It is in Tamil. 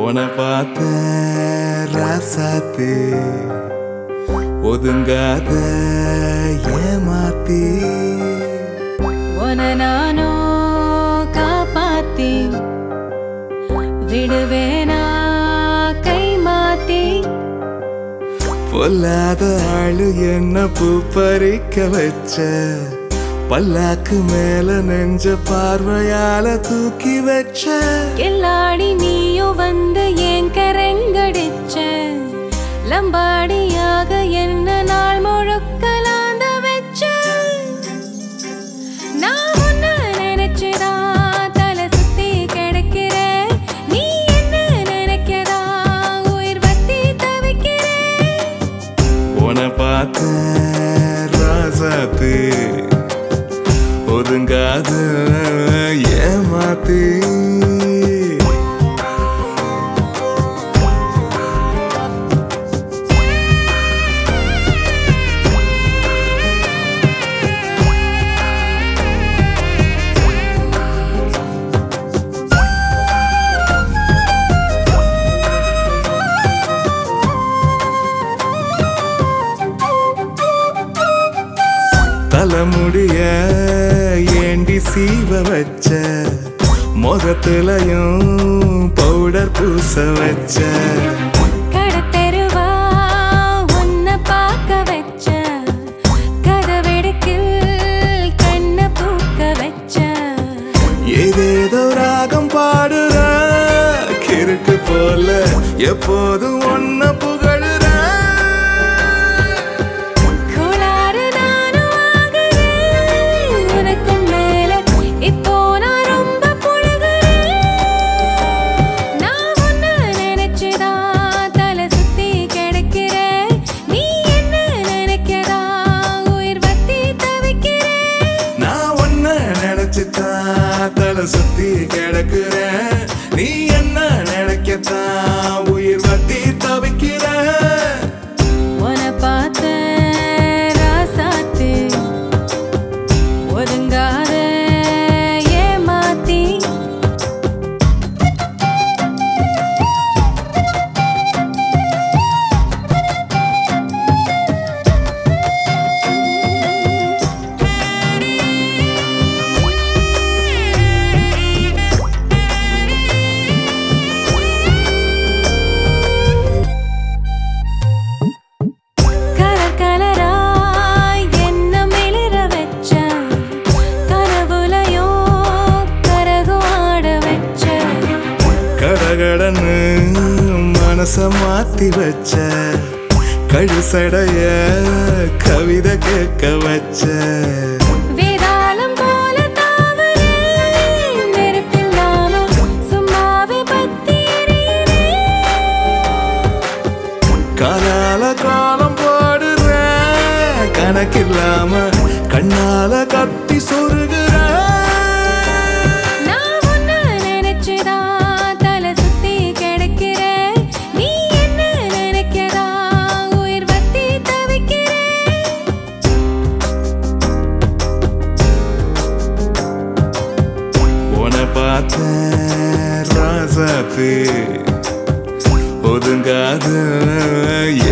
உன பார்த்த ராசாத்து ஒதுங்காத ஏமாத்தி உன நானோ காப்பாத்தி விடுவேனா கை மாத்தி பொல்லாத ஆளு என்ன பூ பறிக்க வச்ச பல்லாக்கு மேல நெஞ்ச பார்வையால தூக்கி வச்ச எல்லாடி நீயோ வந்து ஏன் கரங்கடிச்ச லம்பாடியாக என்ன நாள் முழுக்கலாந்த வச்ச நான் உன்னை நினைச்சுதான் தலை சுத்தி கிடக்கிறேன் நீ என்ன நினைக்கிறா உயிர் வத்தி தவிக்கிறேன் உன பார்த்த ராசாத்து ஒதுங்காத ஏமாத்தி தலைமுடிய ஏண்டி சீவ வச்ச முகத்துலயும் பவுடர் பூச வச்ச கடத்தெருவா உன்னை பார்க்க வச்ச கதவெடுக்கில் கண்ணை பூக்க வச்ச ஏதேதோ ராகம் பாடுற கிறுக்கு போல எப்போதும் ஒன்ன புகழுற கோளாறு நானும் ஆகுறேன். உனக்கும் மேல இப்போ நான் ரொம்ப புழுகுறேன். நான் உன்னை நினைச்சுதான் தலை சுத்தி கிடக்கிறேன். நீ என்ன நினைக்கிறா? உயிர் வத்தி தவிக்கிறேன். நான் ஒன்ன நினைச்சுதான் தலை சுத்தி கிடக்குறேன் நீ என்ன நினைக்கத்தான் உயிர் வத்தி தவிக்கிற உன்னை பார்த்த ராசாத்து, ஒதுங்காத ஏமாத்தி கலர் கலராய் என்ன மிளிர வச்ச கனவுலையோ கரகு ஆட வச்ச கடகடன்னு மனச மாத்தி வச்ச கழுசடைய கவிதை கேட்க வச்ச வேதாளம் போல தாவரேன் நெருப்பில்லாம சும்மாவே பத்தி எரியுறேன். காலால காலம் போடுற கணக்கில்லாம கண்ணால கத்தி சொருகிற நான் உன்னை நினைச்சுதான் தலை சுத்தி கிடக்கிறேன். நீ என்ன நினைக்கிறா? உயிர் வத்தி தவிக்கிறேன். உன பார்த்த ராசாத்து ஒதுங்காத